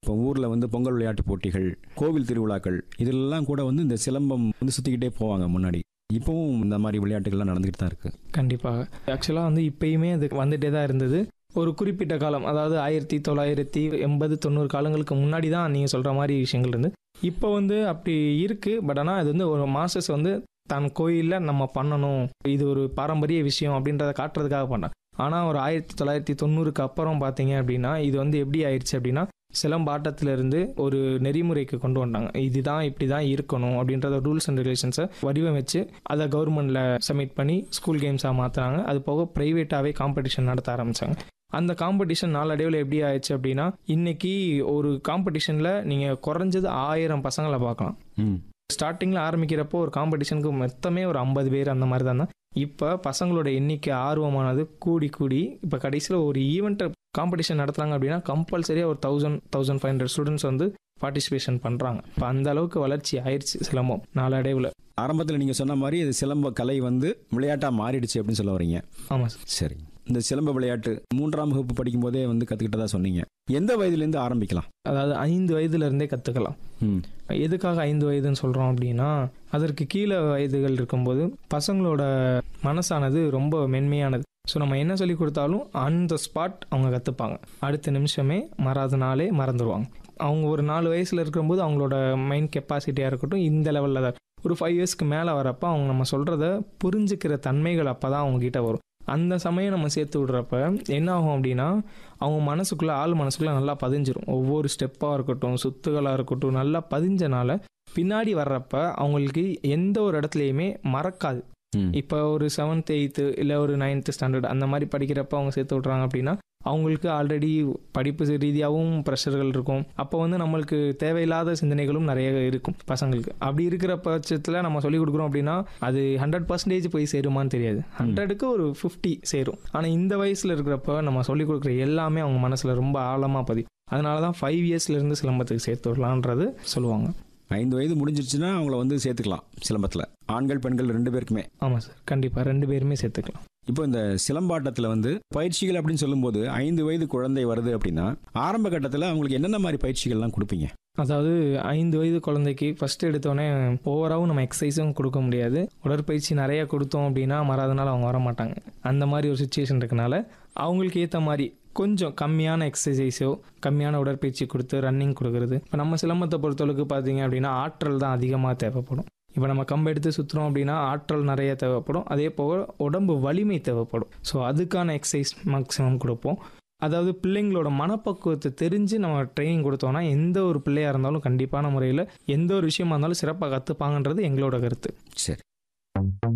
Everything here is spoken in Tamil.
இப்போ ஊரில் வந்து பொங்கல் விளையாட்டு போட்டிகள் கோவில் திருவிழாக்கள் இதெல்லாம் கூட வந்து இந்த சிலம்பம் வந்து சுற்றிக்கிட்டே போவாங்க முன்னாடி இப்போவும் இந்த மாதிரி விளையாட்டுகள்லாம் நடந்துக்கிட்டு தான் இருக்குது கண்டிப்பாக ஆக்சுவலாக வந்து இப்பயுமே அது வந்துட்டே தான் இருந்தது ஒரு குறிப்பிட்ட காலம் அதாவது ஆயிரத்தி தொள்ளாயிரத்தி எண்பது தொண்ணூறு காலங்களுக்கு முன்னாடி தான் நீங்கள் சொல்கிற மாதிரி விஷயங்கள் இருந்து இப்போ வந்து அப்படி இருக்குது பட் ஆனால் அது வந்து ஒரு மாஸ்டர்ஸ் வந்து தன் கோயிலில் நம்ம பண்ணணும் இது ஒரு பாரம்பரிய விஷயம் அப்படின்றத காட்டுறதுக்காக பண்ணாங்க ஆனால் ஒரு ஆயிரத்தி தொள்ளாயிரத்தி தொண்ணூறுக்கு அப்புறம் பார்த்தீங்க அப்படின்னா இது வந்து எப்படி ஆயிடுச்சு அப்படின்னா சிலம்பாட்டத்திலிருந்து ஒரு நெறிமுறைக்கு கொண்டு வந்தாங்க இதுதான் இப்படி தான் இருக்கணும் அப்படின்றத ரூல்ஸ் அண்ட் ரெகுலேஷன்ஸை வடிவமைச்சு அதை கவர்மெண்ட்டில் சப்மிட் பண்ணி ஸ்கூல் கேம்ஸாக மாற்றினாங்க அது போக ப்ரைவேட்டாகவே காம்படிஷன் நடத்த ஆரம்பித்தாங்க அந்த காம்படிஷன் நாளடைவில் எப்படி ஆயிடுச்சு அப்படின்னா இன்னைக்கு ஒரு காம்படிஷனில் நீங்கள் குறைஞ்சது ஆயிரம் பசங்களை பார்க்கலாம் ம் ஸ்டார்டிங்கில் ஆரம்பிக்கிறப்போ ஒரு காம்படிஷனுக்கு மொத்தமே ஒரு ஐம்பது பேர் அந்த மாதிரி தான் இப்போ பசங்களோட எண்ணிக்கை ஆர்வமானது கூடி கூடி இப்போ கடைசியில் ஒரு ஈவெண்ட்டை காம்படிஷன் நடத்துகிறாங்க அப்படின்னா கம்பல்சரியாக ஒரு thousand thousand five hundred students வந்து பார்ட்டிசிபேஷன் பண்ணுறாங்க இப்போ அந்த அளவுக்கு வளர்ச்சி ஆயிடுச்சு சிலம்பம் நாளடைவில் ஆரம்பத்தில் நீங்கள் சொன்ன மாதிரி இது சிலம்ப கலை வந்து விளையாட்டாக மாறிடுச்சு அப்படின்னு சொல்ல வரீங்க ஆமாம் சார் சரி இந்த சிலம்ப விளையாட்டு மூன்றாம் வகுப்பு படிக்கும் போதே வந்து கற்றுக்கிட்டதா சொன்னீங்க எந்த வயதுலேருந்து ஆரம்பிக்கலாம் அதாவது ஐந்து வயதுலேருந்தே கற்றுக்கலாம் ம் எதுக்காக ஐந்து வயதுன்னு சொல்கிறோம் அப்படின்னா அதற்கு கீழே வயதுகள் இருக்கும்போது பசங்களோட மனசானது ரொம்ப மென்மையானது ஸோ நம்ம என்ன சொல்லி கொடுத்தாலும் அந்த ஸ்பாட் அவங்க கற்றுப்பாங்க அடுத்த நிமிஷமே மறாத நாளே மறந்துடுவாங்க அவங்க ஒரு நாலு வயசில் இருக்கும்போது அவங்களோட மைண்ட் கெப்பாசிட்டியாக இருக்கட்டும் இந்த லெவலில் தான் ஒரு ஃபைவ் இயர்ஸ்க்கு மேலே வரப்போ அவங்க நம்ம சொல்கிறத புரிஞ்சுக்கிற தன்மைகள் அப்போ தான் அவங்ககிட்ட வரும் அந்த சமயம் நம்ம சேர்த்து விடுறப்ப என்ன ஆகும் அப்படின்னா அவங்க மனசுக்குள்ளே ஆள் மனசுக்குள்ளே நல்லா பதிஞ்சிரும் ஒவ்வொரு ஸ்டெப்பாக இருக்கட்டும் சுத்துகளாக இருக்கட்டும் நல்லா பதிஞ்சனால பின்னாடி வர்றப்ப அவங்களுக்கு எந்த ஒரு இடத்துலையுமே மறக்காது ம் இப்போ ஒரு செவன்த் எயித்து இல்லை ஒரு நைன்த்து ஸ்டாண்டர்ட் அந்த மாதிரி படிக்கிறப்ப அவங்க சேர்த்து விட்றாங்க அப்படின்னா அவங்களுக்கு ஆல்ரெடி படிப்பு ரீதியாகவும் ப்ரெஷர்கள் இருக்கும் அப்போ வந்து நம்மளுக்கு தேவையில்லாத சிந்தனைகளும் நிறைய இருக்கும் பசங்களுக்கு அப்படி இருக்கிற பட்சத்தில் நம்ம சொல்லிக் கொடுக்குறோம் அப்படின்னா அது ஹண்ட்ரட் பர்சன்டேஜ் போய் சேருமான்னு தெரியாது ஹண்ட்ரடுக்கு ஒரு ஃபிஃப்டி சேரும் ஆனால் இந்த வயசில் இருக்கிறப்ப நம்ம சொல்லிக் கொடுக்குற எல்லாமே அவங்க மனசில் ரொம்ப ஆழமாக பதியும் அதனால தான் ஃபைவ் இயர்ஸ்லேருந்து சிலம்பத்துக்கு சேர்த்து விடலான்றது சொல்லுவாங்க ஐந்து வயது முடிஞ்சிருச்சுன்னா அவங்கள வந்து சேர்த்துக்கலாம் சிலம்பத்தில் ஆண்கள் பெண்கள் ரெண்டு பேருக்குமே ஆமாம் சார் கண்டிப்பாக ரெண்டு பேருமே சேர்த்துக்கலாம் இப்போ இந்த சிலம்பாட்டத்தில் வந்து பயிற்சிகள் அப்படின்னு சொல்லும்போது ஐந்து வயது குழந்தை வருது அப்படின்னா ஆரம்ப கட்டத்தில் அவங்களுக்கு என்னென்ன மாதிரி பயிற்சிகள்லாம் கொடுப்பீங்க அதாவது ஐந்து வயது குழந்தைக்கு ஃபர்ஸ்ட் எடுத்தோடனே ஓவராகவும் நம்ம எக்ஸசைஸும் கொடுக்க முடியாது உடற்பயிற்சி நிறைய கொடுத்தோம் அப்படின்னா மறாதனால அவங்க வர மாட்டாங்க அந்த மாதிரி ஒரு சுச்சுவேஷன் இருக்கனால அவங்களுக்கு ஏற்ற மாதிரி கொஞ்சம் கம்மியான எக்ஸசைஸோ கம்மியான உடற்பயிற்சி கொடுத்து ரன்னிங் கொடுக்கறது இப்போ நம்ம சிலம்பத்தை பொறுத்தளவுக்கு பார்த்தீங்க அப்படின்னா ஆற்றல் தான் அதிகமாக தேவைப்படும் இப்போ நம்ம கம்பு எடுத்து சுற்றுறோம் அப்படின்னா ஆற்றல் நிறைய தேவைப்படும் அதே போக உடம்பு வலிமை தேவைப்படும் ஸோ அதுக்கான எக்ஸசைஸ் மேக்ஸிமம் கொடுப்போம் அதாவது பிள்ளைங்களோட மனப்பக்குவத்தை தெரிஞ்சு நம்ம ட்ரைனிங் கொடுத்தோம்னா எந்த ஒரு பிள்ளையாக இருந்தாலும் கண்டிப்பான முறையில் எந்த ஒரு விஷயமா இருந்தாலும் சிறப்பாக கற்றுப்பாங்கன்றது எங்களோட கருத்து சரி